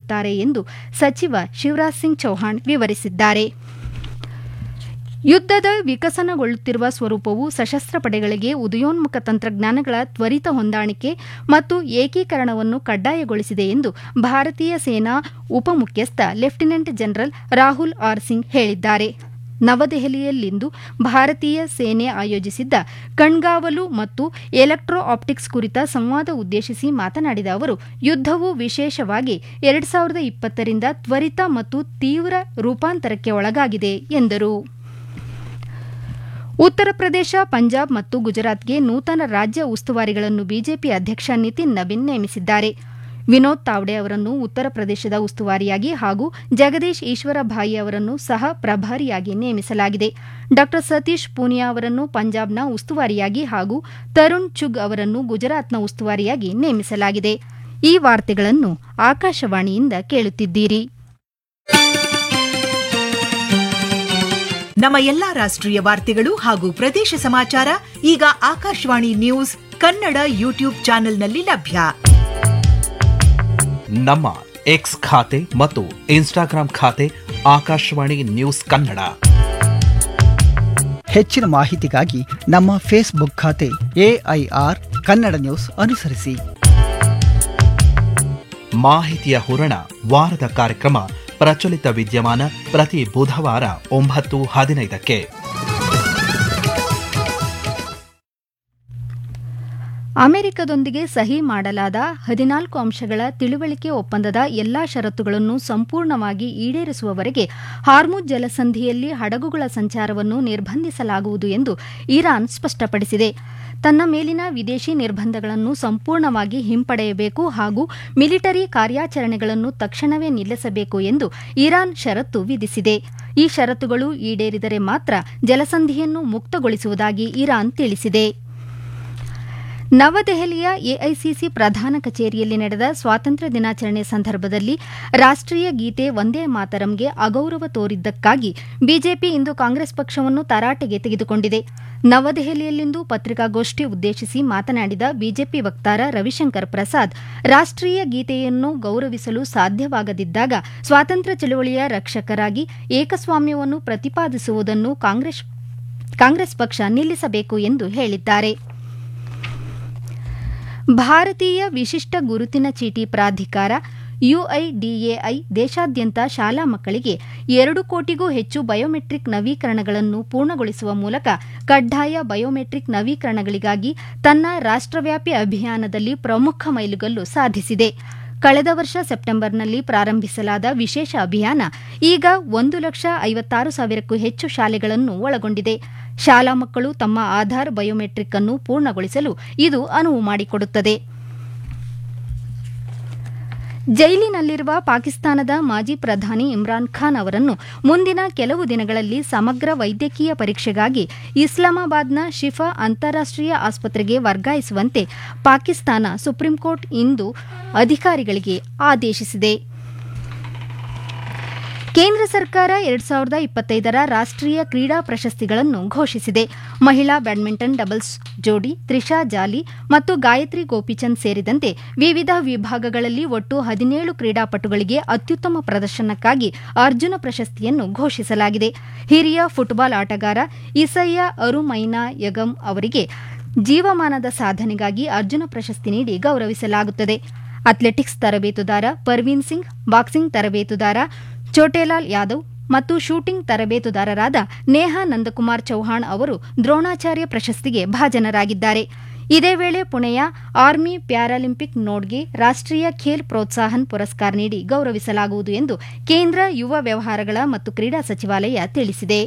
ಮಾಡುತ್ತಾರೆ ಎಂದು ಸಚಿವ ಶಿವರಾಜ್ ಸಿಂಗ್ ಚೌಹಾಣ್ ವಿವರಿಸಿದ್ದಾರೆ ಯುದ್ಧದ ವಿಕಸನಗೊಳ್ಳುತ್ತಿರುವ ಸ್ವರೂಪವು ಸಶಸ್ತ್ರ ಪಡೆಗಳಿಗೆ ಉದಯೋನ್ಮುಖ ತಂತ್ರಜ್ಞಾನಗಳ ತ್ವರಿತ ಹೊಂದಾಣಿಕೆ ಮತ್ತು ಏಕೀಕರಣವನ್ನು ಕಡ್ಡಾಯಗೊಳಿಸಿದೆ ಎಂದು ಭಾರತೀಯ ಸೇನಾ ಉಪಮುಖ್ಯಸ್ಥ lieutenant general Rahul R Singh ಹೇಳಿದ್ದಾರೆ ನವದೆಹಲಿಯಲ್ಲಿಂದು ಭಾರತೀಯ ಸೇನೆ ಆಯೋಜಿಸಿದ್ದ ಕಣ್ಗಾವಲು ಮತ್ತು ಎಲೆಕ್ಟ್ರೋ ಆಪ್ಟಿಕ್ಸ್ ಕುರಿತ ಸಂವಾದ ಉದ್ದೇಶಿಸಿ ಮಾತನಾಡಿದ ಅವರು ಯುದ್ದವು ವಿಶೇಷವಾಗಿ ಎರಡ್ ಸಾವಿರದ ಇಪ್ಪತ್ತರಿಂದ ತ್ವರಿತ ಮತ್ತು ತೀವ್ರ ರೂಪಾಂತರಕ್ಕೆ ಒಳಗಾಗಿದೆ ಎಂದರು ಉತ್ತರ ಪ್ರದೇಶ ಪಂಜಾಬ್ ಮತ್ತು ಗುಜರಾತ್ಗೆ ನೂತನ ರಾಜ್ಯ ಉಸ್ತುವಾರಿಗಳನ್ನು ಬಿಜೆಪಿ ಅಧ್ಯಕ್ಷ ನಿತಿನ್ ನವೀನ್ ನೇಮಿಸಿದ್ದಾರೆ ವಿನೋದ್ ತಾವ್ಡೆ ಅವರನ್ನು ಉತ್ತರ ಪ್ರದೇಶದ ಉಸ್ತುವಾರಿಯಾಗಿ ಹಾಗೂ ಜಗದೀಶ್ ಈಶ್ವರಭಾಯಿ ಅವರನ್ನು ಸಹ ಪ್ರಭಾರಿಯಾಗಿ ನೇಮಿಸಲಾಗಿದೆ ಡಾ ಸತೀಶ್ ಪೂನಿಯಾ ಅವರನ್ನು ಪಂಜಾಬ್ನ ಉಸ್ತುವಾರಿಯಾಗಿ ಹಾಗೂ ತರುಣ್ ಚುಗ್ ಅವರನ್ನು ಗುಜರಾತ್ನ ಉಸ್ತುವಾರಿಯಾಗಿ ನೇಮಿಸಲಾಗಿದೆ ಈ ವಾರ್ತೆಗಳನ್ನು ಆಕಾಶವಾಣಿಯಿಂದ ಕೇಳುತ್ತಿದ್ದೀರಿ ನಮ್ಮ ಎಲ್ಲಾ ರಾಷ್ಟ್ರೀಯ ವಾರ್ತೆಗಳು ಹಾಗೂ ಪ್ರದೇಶ ಸಮಾಚಾರ ಈಗ ಆಕಾಶವಾಣಿ ನ್ಯೂಸ್ ಕನ್ನಡ ಯೂಟ್ಯೂಬ್ ಚಾನೆಲ್ನಲ್ಲಿ ಲಭ್ಯ ನಮ್ಮ ಎಕ್ಸ್ ಖಾತೆ ಮತ್ತು ಇನ್ಸ್ಟಾಗ್ರಾಂ ಖಾತೆ ಆಕಾಶವಾಣಿ ನ್ಯೂಸ್ ಕನ್ನಡ ಹೆಚ್ಚಿನ ಮಾಹಿತಿಗಾಗಿ ನಮ್ಮ ಫೇಸ್ಬುಕ್ ಖಾತೆ ಎಐಆರ್ ಕನ್ನಡ ನ್ಯೂಸ್ ಅನುಸರಿಸಿ ಮಾಹಿತಿಯ ಹೂರಣ ವಾರದ ಕಾರ್ಯಕ್ರಮ ಪ್ರಚಲಿತ ವಿದ್ಯಮಾನ ಪ್ರತಿ ಬುಧವಾರ ಒಂಬತ್ತು ಹದಿನೈದಕ್ಕೆ ಅಮೆರಿಕದೊಂದಿಗೆ ಸಹಿ ಮಾಡಲಾದ ಹದಿನಾಲ್ಕು ಅಂಶಗಳ ತಿಳುವಳಿಕೆ ಒಪ್ಪಂದದ ಎಲ್ಲಾ ಷರತ್ತುಗಳನ್ನು ಸಂಪೂರ್ಣವಾಗಿ ಈಡೇರಿಸುವವರೆಗೆ ಹಾರ್ಮುಜ್ ಜಲಸಂಧಿಯಲ್ಲಿ ಹಡಗುಗಳ ಸಂಚಾರವನ್ನು ನಿರ್ಬಂಧಿಸಲಾಗುವುದು ಎಂದು ಇರಾನ್ ಸ್ಪಷ್ಟಪಡಿಸಿದೆ ತನ್ನ ಮೇಲಿನ ವಿದೇಶಿ ನಿರ್ಬಂಧಗಳನ್ನು ಸಂಪೂರ್ಣವಾಗಿ ಹಿಂಪಡೆಯಬೇಕು ಹಾಗೂ ಮಿಲಿಟರಿ ಕಾರ್ಯಾಚರಣೆಗಳನ್ನು ತಕ್ಷಣವೇ ನಿಲ್ಲಿಸಬೇಕು ಎಂದು ಇರಾನ್ ಷರತ್ತು ವಿಧಿಸಿದೆ ಈ ಷರತ್ತುಗಳು ಈಡೇರಿದರೆ ಮಾತ್ರ ಜಲಸಂಧಿಯನ್ನು ಮುಕ್ತಗೊಳಿಸುವುದಾಗಿ ಇರಾನ್ ತಿಳಿಸಿದೆ ನವದೆಹಲಿಯ ಎಐಸಿಸಿ ಪ್ರಧಾನ ಕಚೇರಿಯಲ್ಲಿ ನಡೆದ ಸ್ವಾತಂತ್ರ್ಯ ದಿನಾಚರಣೆ ಸಂದರ್ಭದಲ್ಲಿ ರಾಷ್ಟೀಯ ಗೀತೆ ವಂದೇ ಮಾತರಂಗೆ ಅಗೌರವ ತೋರಿದ್ದಕ್ಕಾಗಿ ಬಿಜೆಪಿ ಇಂದು ಕಾಂಗ್ರೆಸ್ ಪಕ್ಷವನ್ನು ತರಾಟೆಗೆ ತೆಗೆದುಕೊಂಡಿದೆ ನವದೆಹಲಿಯಲ್ಲಿಂದು ಪತ್ರಿಕಾಗೋಷ್ಠಿ ಉದ್ದೇಶಿಸಿ ಮಾತನಾಡಿದ ಬಿಜೆಪಿ ವಕ್ತಾರ ರವಿಶಂಕರ್ ಪ್ರಸಾದ್ ರಾಷ್ಟೀಯ ಗೀತೆಯನ್ನು ಗೌರವಿಸಲು ಸಾಧ್ಯವಾಗದಿದ್ದಾಗ ಸ್ವಾತಂತ್ರ್ಯ ಚಳವಳಿಯ ರಕ್ಷಕರಾಗಿ ಏಕಸ್ವಾಮ್ಯವನ್ನು ಪ್ರತಿಪಾದಿಸುವುದನ್ನು ಕಾಂಗ್ರೆಸ್ ಪಕ್ಷ ನಿಲ್ಲಿಸಬೇಕು ಎಂದು ಹೇಳಿದ್ದಾರೆ ಭಾರತೀಯ ವಿಶಿಷ್ಟ ಗುರುತಿನ ಚೀಟಿ ಪ್ರಾಧಿಕಾರ ಯುಐಡಿಎಐ ದೇಶಾದ್ಯಂತ ಶಾಲಾ ಮಕ್ಕಳಿಗೆ ಎರಡು ಕೋಟಿಗೂ ಹೆಚ್ಚು ಬಯೋಮೆಟ್ರಿಕ್ ನವೀಕರಣಗಳನ್ನು ಪೂರ್ಣಗೊಳಿಸುವ ಮೂಲಕ ಕಡ್ಡಾಯ ಬಯೋಮೆಟ್ರಿಕ್ ನವೀಕರಣಗಳಿಗಾಗಿ ತನ್ನ ರಾಷ್ಟವ್ಯಾಪಿ ಅಭಿಯಾನದಲ್ಲಿ ಪ್ರಮುಖ ಮೈಲುಗಲ್ಲು ಸಾಧಿಸಿದೆ ಕಳೆದ ವರ್ಷ ಸೆಪ್ಟೆಂಬರ್ನಲ್ಲಿ ಪ್ರಾರಂಭಿಸಲಾದ ವಿಶೇಷ ಅಭಿಯಾನ ಈಗ ಒಂದು ಲಕ್ಷ ಐವತ್ತಾರು ಸಾವಿರಕ್ಕೂ ಹೆಚ್ಚು ಶಾಲೆಗಳನ್ನು ಒಳಗೊಂಡಿದೆ ಶಾಲಾ ಮಕ್ಕಳು ತಮ್ಮ ಆಧಾರ್ ಬಯೋಮೆಟ್ರಿಕ್ ಅನ್ನು ಪೂರ್ಣಗೊಳಿಸಲು ಇದು ಅನುವು ಮಾಡಿಕೊಡುತ್ತದೆ ಜೈಲಿನಲ್ಲಿರುವ ಪಾಕಿಸ್ತಾನದ ಮಾಜಿ ಪ್ರಧಾನಿ ಇಮ್ರಾನ್ ಖಾನ್ ಅವರನ್ನು ಮುಂದಿನ ಕೆಲವು ದಿನಗಳಲ್ಲಿ ಸಮಗ್ರ ವೈದ್ಯಕೀಯ ಪರೀಕ್ಷೆಗಾಗಿ ಇಸ್ಲಾಮಾಬಾದ್ನ ಶಿಫಾ ಅಂತಾರಾಷ್ಟೀಯ ಆಸ್ಪತ್ರೆಗೆ ವರ್ಗಾಯಿಸುವಂತೆ ಪಾಕಿಸ್ತಾನ ಸುಪ್ರೀಂಕೋರ್ಟ್ ಇಂದು ಅಧಿಕಾರಿಗಳಿಗೆ ಆದೇಶಿಸಿದೆ ಕೇಂದ್ರ ಸರ್ಕಾರ ಎರಡ್ ಸಾವಿರದ ಇಪ್ಪತ್ತೈದರ ರಾಷ್ಟೀಯ ಕ್ರೀಡಾ ಪ್ರಶಸ್ತಿಗಳನ್ನು ಘೋಷಿಸಿದೆ ಮಹಿಳಾ ಬ್ಯಾಡ್ಮಿಂಟನ್ ಡಬಲ್ಸ್ ಜೋಡಿ ತ್ರಿಷಾ ಜಾಲಿ ಮತ್ತು ಗಾಯತ್ರಿ ಗೋಪಿಚಂದ್ ಸೇರಿದಂತೆ ವಿವಿಧ ವಿಭಾಗಗಳಲ್ಲಿ ಒಟ್ಟು ಹದಿನೇಳು ಕ್ರೀಡಾಪಟುಗಳಿಗೆ ಅತ್ಯುತ್ತಮ ಪ್ರದರ್ಶನಕ್ಕಾಗಿ ಅರ್ಜುನ ಪ್ರಶಸ್ತಿಯನ್ನು ಘೋಷಿಸಲಾಗಿದೆ ಹಿರಿಯ ಫುಟ್ಬಾಲ್ ಆಟಗಾರ ಇಸಯ್ಯ ಅರುಮೈನಾ ಯಗಂ ಅವರಿಗೆ ಜೀವಮಾನದ ಸಾಧನೆಗಾಗಿ ಅರ್ಜುನ ಪ್ರಶಸ್ತಿ ನೀಡಿ ಗೌರವಿಸಲಾಗುತ್ತದೆ ಅಥ್ಲೆಟಿಕ್ಸ್ ತರಬೇತುದಾರ ಪರ್ವೀನ್ ಸಿಂಗ್ ಬಾಕ್ಸಿಂಗ್ ತರಬೇತುದಾರ ಚೋಟೇಲಾಲ್ ಯಾದವ್ ಮತ್ತು ಶೂಟಿಂಗ್ ತರಬೇತುದಾರರಾದ ನೇಹಾ ನಂದಕುಮಾರ್ ಚೌಹಾಣ್ ಅವರು ದ್ರೋಣಾಚಾರ್ಯ ಪ್ರಶಸ್ತಿಗೆ ಭಾಜನರಾಗಿದ್ದಾರೆ ಇದೇ ವೇಳೆ ಪುಣೆಯ ಆರ್ಮಿ ಪ್ಯಾರಾಲಿಂಪಿಕ್ ನೋಡ್ಗೆ ರಾಷ್ಟೀಯ ಖೇಲ್ ಪ್ರೋತ್ಸಾಹನ್ ಪುರಸ್ಕಾರ ನೀಡಿ ಗೌರವಿಸಲಾಗುವುದು ಎಂದು ಕೇಂದ್ರ ಯುವ ವ್ಯವಹಾರಗಳ ಮತ್ತು ಕ್ರೀಡಾ ಸಚಿವಾಲಯ ತಿಳಿಸಿದೆ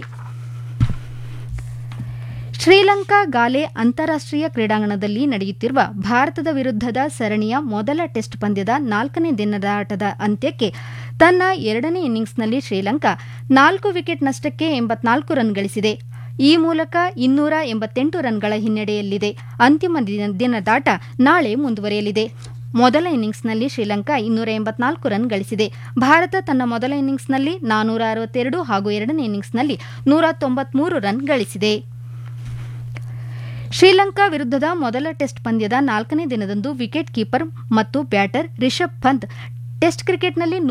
ಶ್ರೀಲಂಕಾ ಗಾಲೆ ಅಂತಾರಾಷ್ಟೀಯ ಕ್ರೀಡಾಂಗಣದಲ್ಲಿ ನಡೆಯುತ್ತಿರುವ ಭಾರತದ ವಿರುದ್ಧದ ಸರಣಿಯ ಮೊದಲ ಟೆಸ್ಟ್ ಪಂದ್ಯದ ನಾಲ್ಕನೇ ದಿನದಾಟದ ಅಂತ್ಯಕ್ಕೆ ತನ್ನ ಎರಡನೇ ಇನ್ನಿಂಗ್ಸ್ನಲ್ಲಿ ಶ್ರೀಲಂಕಾ ನಾಲ್ಕು ವಿಕೆಟ್ ನಷ್ಟಕ್ಕೆ ಎಂಬತ್ನಾಲ್ಕು ರನ್ ಗಳಿಸಿದೆ ಈ ಮೂಲಕ ಇನ್ನೂರ ಎಂಬತ್ತೆಂಟು ರನ್ಗಳ ಹಿನ್ನಡೆಯಲ್ಲಿದೆ ಅಂತಿಮ ದಿನದಾಟ ನಾಳೆ ಮುಂದುವರಿಯಲಿದೆ ಮೊದಲ ಇನ್ನಿಂಗ್ಸ್ನಲ್ಲಿ ಶ್ರೀಲಂಕಾ ಇನ್ನೂರ ಎಂಬತ್ನಾಲ್ಕು ರನ್ ಗಳಿಸಿದೆ ಭಾರತ ತನ್ನ ಮೊದಲ ಇನ್ನಿಂಗ್ಸ್ನಲ್ಲಿ ನಾನೂರ ಅರವತ್ತೆರಡು ಹಾಗೂ ಎರಡನೇ ಇನ್ನಿಂಗ್ಸ್ನಲ್ಲಿ ನೂರ ತೊಂಬತ್ಮೂರು ರನ್ ಗಳಿಸಿದೆ ಶ್ರೀಲಂಕಾ ವಿರುದ್ಧದ ಮೊದಲ ಟೆಸ್ಟ್ ಪಂದ್ಯದ ನಾಲ್ಕನೇ ದಿನದಂದು ವಿಕೆಟ್ ಕೀಪರ್ ಮತ್ತು ಬ್ಯಾಟರ್ ರಿಷಬ್ ಪಂತ್ ಟೆಸ್ಟ್ ಕ್ರಿಕೆಟ್ನಲ್ಲಿ